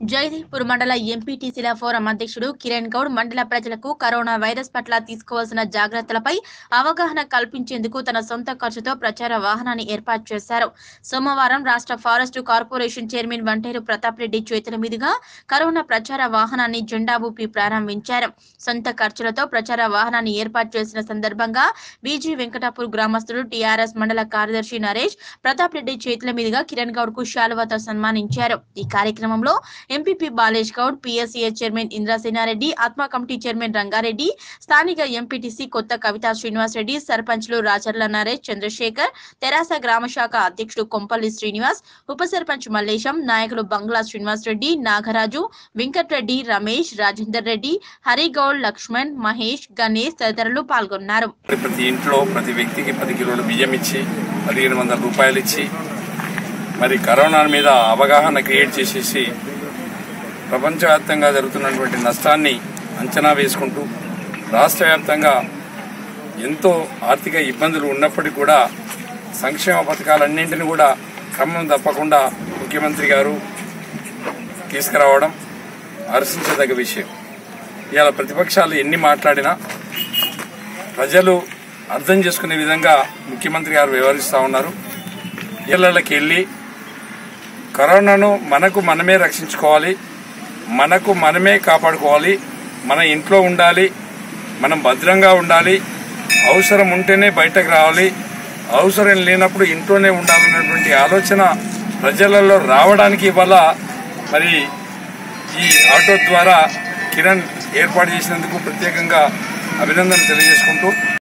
జైదేపూర్ మండల ఎంపీటీసీల ఫోరం అధ్యక్షుడు కిరణ్ గౌడ్ మండల ప్రజలకు కరోనా వైరస్ పట్ల తీసుకోవాల్సిన జాగ్రత్తలపై అవగాహన కల్పించేందుకు తన సొంత ఖర్చుతో ప్రచార వాహనాన్ని ఏర్పాటు చేశారు సోమవారం రాష్ట్ర forest corporation chairman Vanteru Pratap Reddy చేతుల మీదుగా కరోనా ప్రచార వాహనాన్ని జెండా ఊపి ప్రారంభించారు సొంత ఖర్చులతో ప్రచార వాహనాన్ని ఏర్పాటు చేసిన సందర్భంగా బీజీ వెంకటాపూర్ గ్రామస్తులు టీఆర్ఎస్ మండల కార్యదర్శి నరేష్ ప్రతాప్ రెడ్డి చేతుల మీదుగా కిరణ్ గౌడ్ కు శాలువాతో సన్మానించారు ఈ కార్యక్రమంలో MPP Balesh Goud PSCA chairman Indrasenareddy ATMA committee chairman Rangareddy స్థానిక ఎంపీటీసీ కొత్త కవితా శ్రీనివాస్ రెడ్డి సర్పంచ్లు రాచర్ల నరేష్ చంద్రశేఖర్ తెరాస గ్రామ శాఖ అధ్యక్షుడు కొంపల్లి శ్రీనివాస్ ఉప సర్పంచ్ మల్లేశం నాయకులు బంగ్లా శ్రీనివాస్ రెడ్డి నాగరాజు వెంకట్రెడ్డి రమేష్ రాజేందర్ రెడ్డి హరిగౌడ్ లక్ష్మణ్ మహేష్ గణేష్ తదితరులు పాల్గొన్నారు మరి ప్రతి ఇంట్లో ప్రతి వ్యక్తికి పది కిలోల బియ్యం ఇచ్చి పదిహేను వందల రూపాయలు ఇచ్చి మరి కరోనా మీద అవగాహన క్రియేట్ చేసేసి ప్రపంచవ్యాప్తంగా జరుగుతున్నటువంటి నష్టాన్ని అంచనా వేసుకుంటూ రాష్ట్ర వ్యాప్తంగా ఎంతో ఆర్థిక ఇబ్బందులు ఉన్నప్పటికీ కూడా సంక్షేమ పథకాలన్నింటినీ కూడా క్రమం తప్పకుండా ముఖ్యమంత్రి గారు తీసుకురావడం హర్షించదగ్గ విషయం ఇవాళ ప్రతిపక్షాలు ఎన్ని మాట్లాడినా ప్రజలు అర్థం చేసుకునే విధంగా ముఖ్యమంత్రి గారు వ్యవహరిస్తూ ఉన్నారు ఇళ్లకి వెళ్ళి కరోనాను మనకు మనమే రక్షించుకోవాలి మనకు మనమే కాపాడుకోవాలి మన ఇంట్లో ఉండాలి మనం భద్రంగా ఉండాలి అవసరం ఉంటేనే బయటకు రావాలి అవసరం లేనప్పుడు ఇంట్లోనే ఉండాలన్నటువంటి ఆలోచన ప్రజలలో రావడానికి ఇవాళ మరి ఈ ఆటో ద్వారా కిరణ్ ఏర్పాటు చేసినందుకు ప్రత్యేకంగా అభినందనలు తెలియజేసుకుంటూ